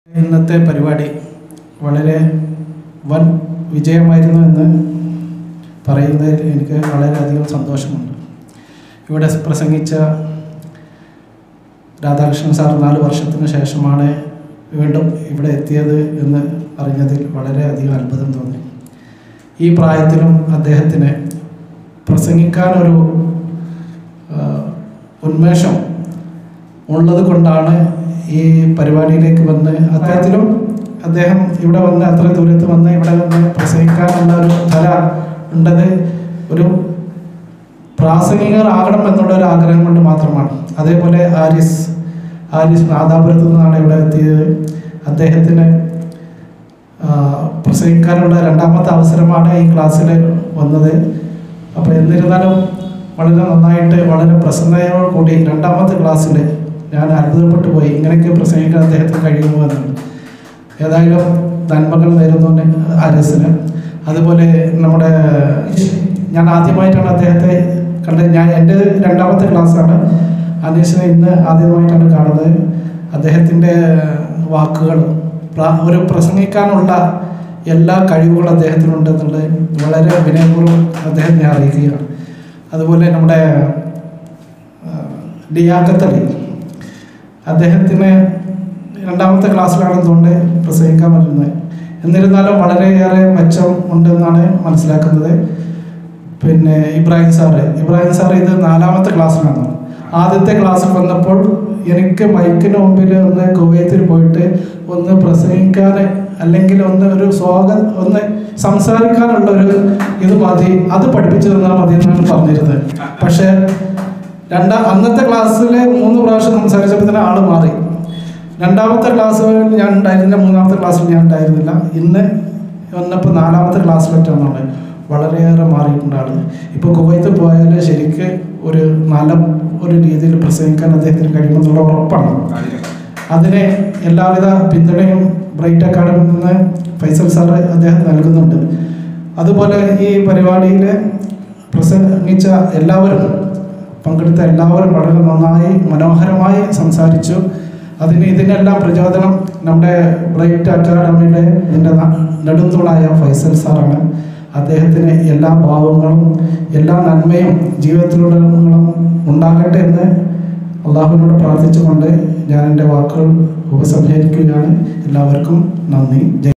ഇന്നത്തെ പരിപാടി വളരെ വൻ വിജയമായിരുന്നു എന്ന് പറയുന്നതിൽ എനിക്ക് വളരെയധികം സന്തോഷമുണ്ട് ഇവിടെ പ്രസംഗിച്ച രാധാകൃഷ്ണൻ സാർ നാല് വർഷത്തിന് ശേഷമാണ് വീണ്ടും ഇവിടെ എത്തിയത് എന്ന് അറിഞ്ഞതിൽ വളരെയധികം അത്ഭുതം തോന്നി ഈ പ്രായത്തിലും അദ്ദേഹത്തിന് പ്രസംഗിക്കാനൊരു ആ, ഉന്മേഷം ഉള്ളത് കൊണ്ടാണ് ഈ പരിപാടിയിലേക്ക് വന്ന് അദ്ദേഹത്തിലും അദ്ദേഹം ഇവിടെ വന്ന് അത്ര ദൂരത്ത് വന്ന് ഇവിടെ വന്ന് പ്രസംഗിക്കാനുള്ള ഒരു ധര ഉണ്ടത് ഒരു പ്രാസംഗികരാകണം എന്നുള്ള ഒരു ആഗ്രഹം കൊണ്ട് മാത്രമാണ് അതേപോലെ ആരിസ് ആരിസ് നാദാപുരത്ത് നിന്നാണ് ഇവിടെ എത്തിയത് അദ്ദേഹത്തിന് ആ, പ്രസംഗിക്കാനുള്ള രണ്ടാമത്തെ അവസരമാണ് ഈ ക്ലാസ്സിൽ വന്നത് അപ്പോൾ എന്നിരുന്നാലും വളരെ നന്നായിട്ട് വളരെ പ്രസന്നതയോട് കൂടി രണ്ടാമത്തെ ക്ലാസ്സിൽ ഞാൻ അത്ഭുതപ്പെട്ടു പോയി ഇങ്ങനെയൊക്കെ പ്രസംഗിക്കാൻ അദ്ദേഹത്തിന് കഴിയുമോ എന്നാണ് ഏതായാലും നന്മകൾ നേരുന്നു ആരിസിന് അതുപോലെ നമ്മുടെ ഞാൻ ആദ്യമായിട്ടാണ് അദ്ദേഹത്തെ കണ്ടത് ഞാൻ എൻ്റെ രണ്ടാമത്തെ ക്ലാസ്സാണ് അനീഷിനെ ഇന്ന് ആദ്യമായിട്ടാണ് കാണുന്നത് അദ്ദേഹത്തിൻ്റെ വാക്കുകൾ പ്ര- ഒരു പ്രസംഗിക്കാനുള്ള എല്ലാ കഴിവുകളും അദ്ദേഹത്തിനുണ്ട് എന്നുള്ളത് വളരെ വിനയപൂർവ്വം അദ്ദേഹത്തിനെ അറിയിക്കുകയാണ് അതുപോലെ നമ്മുടെ ഡിയാക്കത്തളി അദ്ദേഹത്തിന് രണ്ടാമത്തെ ക്ലാസ്സിലാണെന്ന് തോന്നുന്നത് പ്രസംഗിക്കാൻ പറ്റുന്നത് എന്നിരുന്നാലും വളരെയേറെ മെച്ചം ഉണ്ടെന്നാണ് മനസ്സിലാക്കുന്നത് പിന്നെ ഇബ്രാഹിം സാറ് ഇബ്രാഹിം സാറ് ഇത് നാലാമത്തെ ക്ലാസ്സിലാണ് ആദ്യത്തെ ക്ലാസ്സിൽ വന്നപ്പോൾ എനിക്ക് മൈക്കിന് മുമ്പിൽ ഒന്ന് കുവൈത്തിൽ പോയിട്ട് ഒന്ന് പ്രസംഗിക്കാൻ അല്ലെങ്കിൽ ഒന്ന് ഒരു സ്വാഗതം ഒന്ന് സംസാരിക്കാനുള്ള ഒരു ഇത് മതി അത് പഠിപ്പിച്ചു തന്നാൽ മതി എന്നാണ് പറഞ്ഞിരുന്നത് പക്ഷേ രണ്ടാം അന്നത്തെ ക്ലാസ്സിൽ മൂന്ന് പ്രാവശ്യം സംസാരിച്ചപ്പോൾ തന്നെ ആള് മാറി രണ്ടാമത്തെ ക്ലാസ്സിൽ ഞാൻ ഉണ്ടായിരുന്നില്ല മൂന്നാമത്തെ ക്ലാസ്സിൽ ഞാൻ ഉണ്ടായിരുന്നില്ല ഇന്ന് വന്നപ്പോൾ നാലാമത്തെ ക്ലാസ്സിലൊറ്റാണ് വളരെയേറെ മാറിയിട്ടുണ്ട് ആള് ഇപ്പോൾ കുവൈത്ത് പോയാൽ ശരിക്ക് ഒരു നല്ല ഒരു രീതിയിൽ പ്രസംഗിക്കാൻ അദ്ദേഹത്തിന് കഴിയുമെന്നുള്ള ഉറപ്പാണ് അതിന് എല്ലാവിധ പിന്തുണയും ബ്രൈറ്റ് അക്കാഡമിയിൽ നിന്ന് ഫൈസൽ സാറ് അദ്ദേഹം നൽകുന്നുണ്ട് അതുപോലെ ഈ പരിപാടിയിൽ പ്രസംഗിച്ച എല്ലാവരും പങ്കെടുത്ത എല്ലാവരും വളരെ നന്നായി മനോഹരമായി സംസാരിച്ചു അതിന് ഇതിനെല്ലാം പ്രചോദനം നമ്മുടെ ബ്രൈറ്റ് അക്കാഡമിയുടെ ഇതിൻ്റെ നെടുന്തൂണായ ഫൈസൽ സാറാണ് അദ്ദേഹത്തിന് എല്ലാ ഭാവങ്ങളും എല്ലാ നന്മയും ജീവിതത്തിലുടനീളം ഉണ്ടാകട്ടെ എന്ന് അള്ളാഹുവിനോട് പ്രാർത്ഥിച്ചുകൊണ്ട് ഞാൻ എൻ്റെ വാക്കുകൾ ഉപസംഹരിക്കുകയാണ് എല്ലാവർക്കും നന്ദി ജയ്